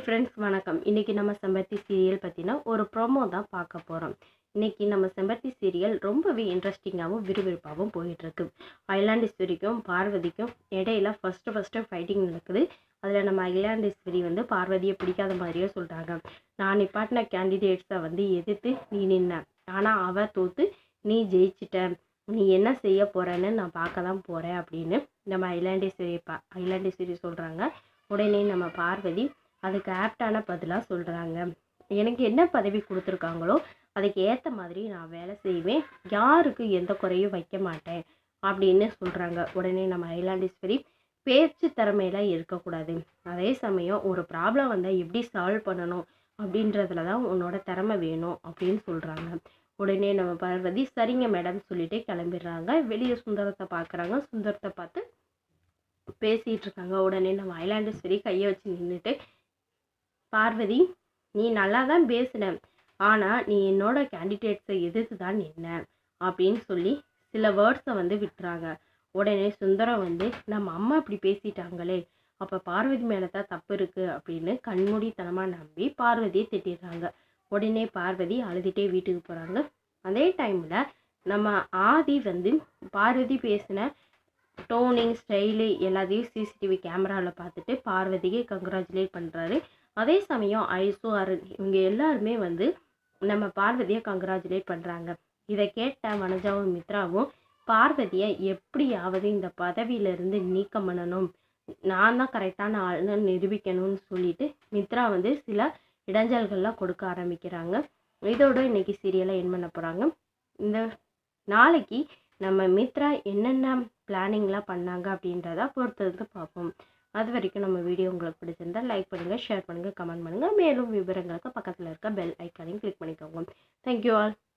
friends வணக்கம் இன்றைக்கி நம்ம செம்பருத்தி சீரியல் பற்றின ஒரு ப்ரோமோ தான் பார்க்க போகிறோம் இன்றைக்கி நம்ம செம்பருத்தி சீரியல் ரொம்பவே இன்ட்ரெஸ்டிங்காகவும் விறுவிறுப்பாகவும் போயிட்டுருக்கு அகிலாண்டேஸ்வரிக்கும் பார்வதிக்கும் இடையில ஃபஸ்ட்டு ஃபஸ்ட்டு ஃபைட்டிங் நடக்குது அதில் நம்ம அகிலாண்டேஸ்வரி வந்து பார்வதியை பிடிக்காத மாதிரியே சொல்கிறாங்க நான் நிப்பாட்டின கேண்டிடேட்ஸை வந்து எதிர்த்து நீ நின்ன ஆனால் அவ தோத்து நீ ஜெயிச்சிட்ட நீ என்ன செய்ய போகிறேன்னு நான் பார்க்க தான் போகிறேன் அப்படின்னு நம்ம அகிலாண்டேஸ்வரி பா அகிலாண்டேஸ்வரி சொல்கிறாங்க உடனே நம்ம பார்வதி அதுக்கு ஆப்டான பதிலாக சொல்கிறாங்க எனக்கு என்ன பதவி கொடுத்துருக்காங்களோ அதுக்கு ஏற்ற மாதிரி நான் வேலை செய்வேன் யாருக்கு எந்த குறையும் வைக்க மாட்டேன் அப்படின்னு சொல்கிறாங்க உடனே நம்ம ஐலாண்டீஸ்வரி பேச்சு திறமையெல்லாம் இருக்கக்கூடாது அதே சமயம் ஒரு ப்ராப்ளம் வந்தால் எப்படி சால்வ் பண்ணணும் அப்படின்றதுல தான் உன்னோட திறமை வேணும் அப்படின்னு சொல்கிறாங்க உடனே நம்ம பார்வதி சரிங்க மேடம் சொல்லிட்டு கிளம்பிடுறாங்க வெளியே சுந்தரத்தை பார்க்குறாங்க சுந்தரத்தை பார்த்து பேசிகிட்டு இருக்காங்க உடனே நம்ம ஐலாண்டேஸ்வரி கையை வச்சு நின்றுட்டு பார்வதி நீ நல்லா தான் பேசின ஆனால் நீ என்னோட கேண்டிடேட்ஸை எதிர்த்து தான் நின்ன அப்படின்னு சொல்லி சில வேர்ட்ஸை வந்து விட்டுறாங்க உடனே சுந்தரம் வந்து நம்ம அம்மா இப்படி பேசிட்டாங்களே அப்போ பார்வதி மேலே தான் தப்பு இருக்குது அப்படின்னு கண்மூடித்தனமாக நம்பி பார்வதியை திட்டிடுறாங்க உடனே பார்வதி அழுதுகிட்டே வீட்டுக்கு போகிறாங்க அதே டைமில் நம்ம ஆதி வந்து பார்வதி பேசின டோனிங் ஸ்டைலு எல்லாத்தையும் சிசிடிவி கேமராவில் பார்த்துட்டு பார்வதிக்கு கங்க்ராச்சுலேட் பண்ணுறாரு அதே சமயம் ஐசு அருண் இவங்க எல்லாருமே வந்து நம்ம பார்வதியை கங்க்ராச்சுலேட் பண்ணுறாங்க இதை கேட்ட வனஜாவும் மித்ராவும் பார்வதியை எப்படியாவது இந்த பதவியிலிருந்து நீக்கம் பண்ணணும் நான் தான் கரெக்டான ஆள்னு நிரூபிக்கணும்னு சொல்லிட்டு மித்ரா வந்து சில இடைஞ்சல்கள்லாம் கொடுக்க ஆரம்பிக்கிறாங்க இதோட இன்னைக்கு சீரியலை என் பண்ண போகிறாங்க இந்த நாளைக்கு நம்ம மித்ரா என்னென்ன பிளானிங்லாம் பண்ணாங்க அப்படின்றத பொறுத்தது பார்ப்போம் அது வரைக்கும் நம்ம வீடியோ உங்களுக்கு பிடிச்சிருந்தா லைக் பண்ணுங்கள் ஷேர் பண்ணுங்கள் கமெண்ட் பண்ணுங்கள் மேலும் விவரங்களுக்கு பக்கத்தில் இருக்க பெல் ஐக்கானையும் கிளிக் பண்ணிக்கோங்க தேங்க்யூ ஆல்